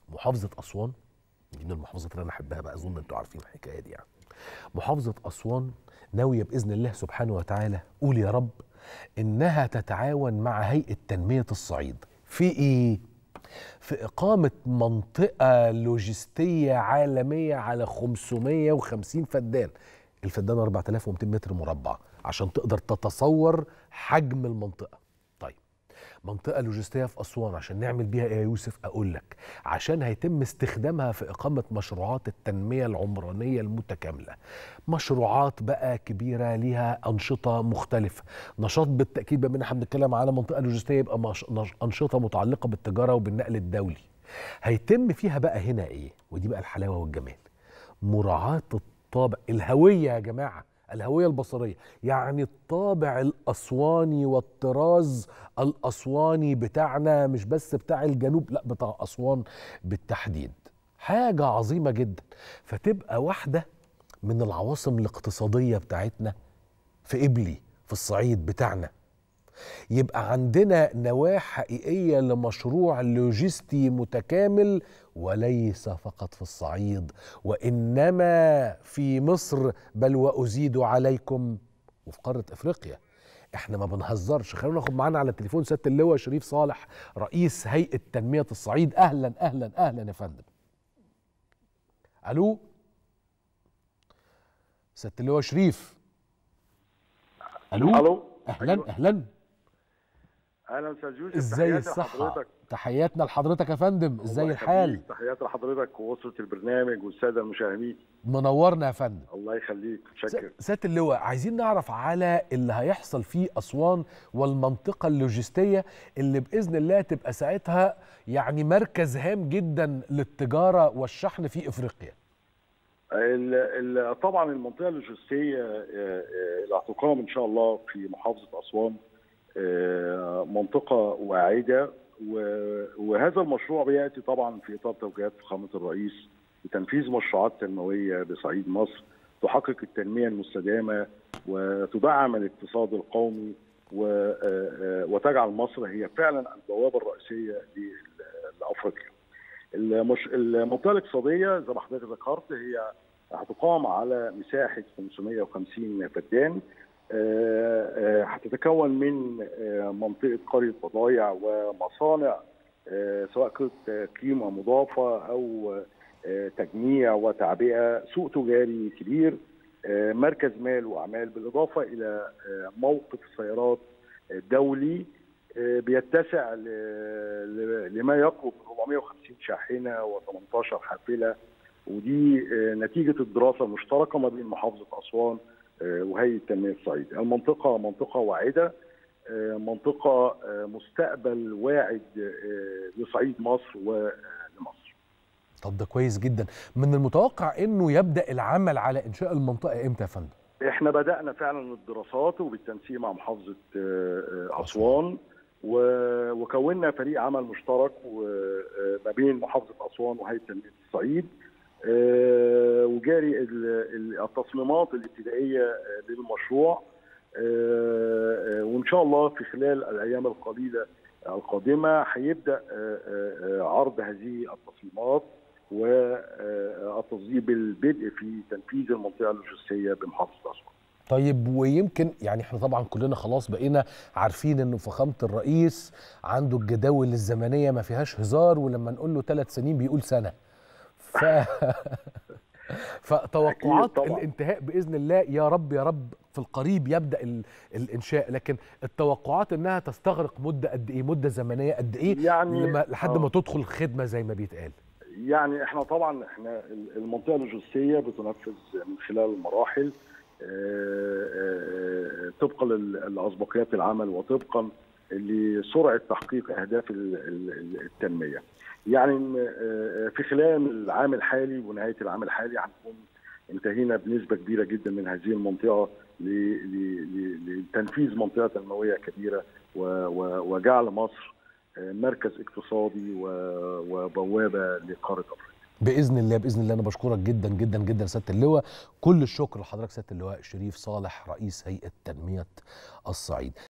محافظه اسوان دي من المحافظات اللي انا احبها بقى اظن انتوا عارفين الحكايه دي يعني محافظه اسوان ناويه باذن الله سبحانه وتعالى قول يا رب انها تتعاون مع هيئه تنميه الصعيد في ايه في إقامة منطقة لوجستية عالمية على 550 فدان الفدان 4200 متر مربع عشان تقدر تتصور حجم المنطقة طيب منطقة لوجستية في أسوان عشان نعمل بيها إيه يا يوسف أقول لك عشان هيتم استخدامها في إقامة مشروعات التنمية العمرانية المتكاملة مشروعات بقى كبيرة ليها أنشطة مختلفة نشاط بالتأكيد بما إن احنا بنتكلم على منطقة لوجستية يبقى مش... نش... أنشطة متعلقة بالتجارة وبالنقل الدولي هيتم فيها بقى هنا إيه ودي بقى الحلاوة والجمال مراعاة الطابع الهوية يا جماعة الهوية البصرية يعني الطابع الأسواني والطراز الأسواني بتاعنا مش بس بتاع الجنوب لا بتاع أسوان بالتحديد حاجة عظيمة جدا فتبقى واحدة من العواصم الاقتصادية بتاعتنا في إبلي في الصعيد بتاعنا يبقى عندنا نواة حقيقية لمشروع لوجستي متكامل وليس فقط في الصعيد وإنما في مصر بل وأزيد عليكم وفي قارة أفريقيا احنا ما بنهزرش خلونا ناخد معانا على التليفون سياده اللواء شريف صالح رئيس هيئه تنميه الصعيد اهلا اهلا اهلا يا فندم الو سياده اللواء شريف الو الو اهلا أيوة. اهلا اهلا استاذ يوسف ازاي تحياتي الصحه لحضرتك. تحياتنا لحضرتك يا فندم ازاي الله الحال يخليك. تحياتي لحضرتك واسره البرنامج والساده المشاهدين منورنا يا فندم الله يخليك شكر س- سياده اللواء عايزين نعرف على اللي هيحصل في اسوان والمنطقه اللوجستيه اللي باذن الله تبقى ساعتها يعني مركز هام جدا للتجاره والشحن في افريقيا ال- ال- طبعا المنطقه اللوجستيه آه، آه، اللي هتقام ان شاء الله في محافظه اسوان آه، منطقه واعده و- وهذا المشروع بياتي طبعا في اطار توجيهات فخامه الرئيس لتنفيذ مشروعات تنمويه بصعيد مصر تحقق التنميه المستدامه وتدعم الاقتصاد القومي و- آه، آه، وتجعل مصر هي فعلا البوابه الرئيسيه ل- لافريقيا. المش... المنطقه الاقتصاديه زي ما حضرتك ذكرت هي هتقام على مساحه 550 فدان آه، آه، هتتكون من آه، منطقه قريه بضايع ومصانع آه، سواء كانت قيمه مضافه او آه، تجميع وتعبئه سوق تجاري كبير آه، مركز مال واعمال بالاضافه الى آه، موقف سيارات دولي آه، بيتسع ل- ل- لما يقرب من 450 شاحنه و18 حافله ودي آه، نتيجه الدراسه المشتركه ما بين محافظه اسوان آه، وهيئه تنميه الصعيد. المنطقه منطقه واعده آه، منطقه آه، مستقبل واعد آه، لصعيد مصر ولمصر. طب ده كويس جدا من المتوقع انه يبدا العمل على انشاء المنطقه امتى يا فندم احنا بدانا فعلا الدراسات وبالتنسيق مع محافظه آه، آه، اسوان و- وكونا فريق عمل مشترك و- آه، ما بين محافظه اسوان وهيئه تنميه الصعيد آه، وجاري ال- ال- التصميمات الابتدائيه آه، للمشروع آه، آه، وان شاء الله في خلال الايام القليله القادمه هيبدا آه، آه، آه، عرض هذه التصميمات والتصدير بالبدء في تنفيذ المنطقه اللوجستيه بمحافظه اسوان. طيب ويمكن يعني احنا طبعا كلنا خلاص بقينا عارفين انه فخامه الرئيس عنده الجداول الزمنيه ما فيهاش هزار ولما نقول له ثلاث سنين بيقول سنه ف فتوقعات أكيد طبعاً. الانتهاء باذن الله يا رب يا رب في القريب يبدا ال... الانشاء لكن التوقعات انها تستغرق مده قد ايه مده زمنيه قد ايه يعني لما لحد آه. ما تدخل خدمه زي ما بيتقال يعني احنا طبعا احنا المنطقه اللوجستيه بتنفذ من خلال المراحل آه، آه، طبقا لل- لاسبقيات العمل وطبقا لسرعه تحقيق اهداف ال- ال- التنميه. يعني آه، في خلال العام الحالي ونهايه العام الحالي هنكون انتهينا بنسبه كبيره جدا من هذه المنطقه ل- ل- ل- لتنفيذ منطقه تنمويه كبيره و- و- وجعل مصر آه، مركز اقتصادي و- وبوابه لقاره افريقيا. باذن الله باذن الله انا بشكرك جدا جدا جدا سياده اللواء كل الشكر لحضرتك سياده اللواء شريف صالح رئيس هيئه تنميه الصعيد